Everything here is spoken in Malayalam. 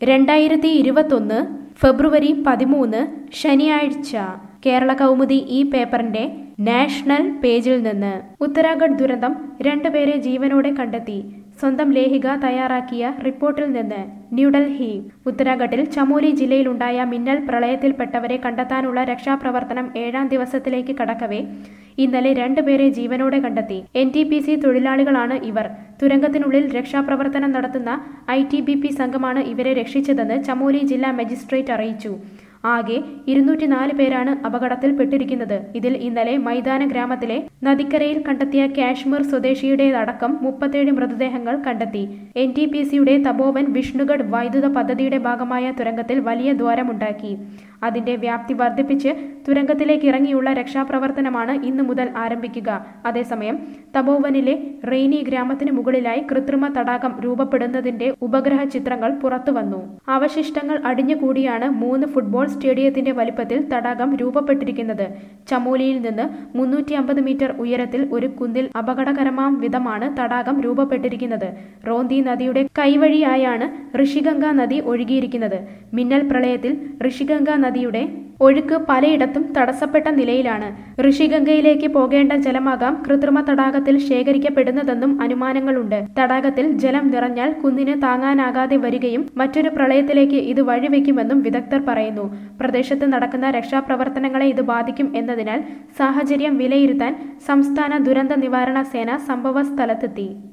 രണ്ടായിരത്തി ഇരുപത്തൊന്ന് ഫെബ്രുവരി പതിമൂന്ന് ശനിയാഴ്ച കേരള കൗമുദി ഈ പേപ്പറിന്റെ നാഷണൽ പേജിൽ നിന്ന് ഉത്തരാഖണ്ഡ് ദുരന്തം രണ്ടുപേരെ ജീവനോടെ കണ്ടെത്തി സ്വന്തം ലേഖിക തയ്യാറാക്കിയ റിപ്പോർട്ടിൽ നിന്ന് ന്യൂഡൽഹി ഉത്തരാഖണ്ഡിൽ ചമോലി ജില്ലയിലുണ്ടായ മിന്നൽ പ്രളയത്തിൽപ്പെട്ടവരെ കണ്ടെത്താനുള്ള രക്ഷാപ്രവർത്തനം ഏഴാം ദിവസത്തിലേക്ക് കടക്കവേ ഇന്നലെ രണ്ടുപേരെ ജീവനോടെ കണ്ടെത്തി എൻ ടി പി സി തൊഴിലാളികളാണ് ഇവർ തുരങ്കത്തിനുള്ളിൽ രക്ഷാപ്രവർത്തനം നടത്തുന്ന ഐ ടി ബി പി സംഘമാണ് ഇവരെ രക്ഷിച്ചതെന്ന് ചമോലി ജില്ലാ മജിസ്ട്രേറ്റ് അറിയിച്ചു ആകെ ഇരുന്നൂറ്റിനാല് പേരാണ് അപകടത്തിൽപ്പെട്ടിരിക്കുന്നത് ഇതിൽ ഇന്നലെ മൈതാന ഗ്രാമത്തിലെ നദിക്കരയിൽ കണ്ടെത്തിയ കാശ്മീർ സ്വദേശിയുടേതടക്കം മുപ്പത്തേഴ് മൃതദേഹങ്ങൾ കണ്ടെത്തി എൻ ടി പി സിയുടെ തപോവൻ വിഷ്ണുഗഡ് വൈദ്യുത പദ്ധതിയുടെ ഭാഗമായ തുരങ്കത്തിൽ വലിയ ദ്വാരമുണ്ടാക്കി അതിന്റെ വ്യാപ്തി വർദ്ധിപ്പിച്ച് തുരങ്കത്തിലേക്ക് ഇറങ്ങിയുള്ള രക്ഷാപ്രവർത്തനമാണ് ഇന്നു മുതൽ ആരംഭിക്കുക അതേസമയം തപോവനിലെ റെയ്നി ഗ്രാമത്തിന് മുകളിലായി കൃത്രിമ തടാകം രൂപപ്പെടുന്നതിന്റെ ഉപഗ്രഹ ചിത്രങ്ങൾ പുറത്തുവന്നു അവശിഷ്ടങ്ങൾ അടിഞ്ഞുകൂടിയാണ് മൂന്ന് ഫുട്ബോൾ സ്റ്റേഡിയത്തിന്റെ വലിപ്പത്തിൽ തടാകം രൂപപ്പെട്ടിരിക്കുന്നത് ചമോലിയിൽ നിന്ന് മുന്നൂറ്റി അമ്പത് മീറ്റർ ഉയരത്തിൽ ഒരു കുന്നിൽ അപകടകരമാം വിധമാണ് തടാകം രൂപപ്പെട്ടിരിക്കുന്നത് റോന്തി നദിയുടെ കൈവഴിയായാണ് ഋഷിഗംഗ നദി ഒഴുകിയിരിക്കുന്നത് മിന്നൽ പ്രളയത്തിൽ ഋഷിഗംഗ നദിയുടെ ഒഴുക്ക് പലയിടത്തും തടസ്സപ്പെട്ട നിലയിലാണ് ഋഷിഗംഗയിലേക്ക് പോകേണ്ട ജലമാകാം കൃത്രിമ തടാകത്തിൽ ശേഖരിക്കപ്പെടുന്നതെന്നും അനുമാനങ്ങളുണ്ട് തടാകത്തിൽ ജലം നിറഞ്ഞാൽ കുന്നിന് താങ്ങാനാകാതെ വരികയും മറ്റൊരു പ്രളയത്തിലേക്ക് ഇത് വഴിവെക്കുമെന്നും വിദഗ്ധർ പറയുന്നു പ്രദേശത്ത് നടക്കുന്ന രക്ഷാപ്രവർത്തനങ്ങളെ ഇത് ബാധിക്കും എന്നതിനാൽ സാഹചര്യം വിലയിരുത്താൻ സംസ്ഥാന ദുരന്ത നിവാരണ സേന സംഭവ സ്ഥലത്തെത്തി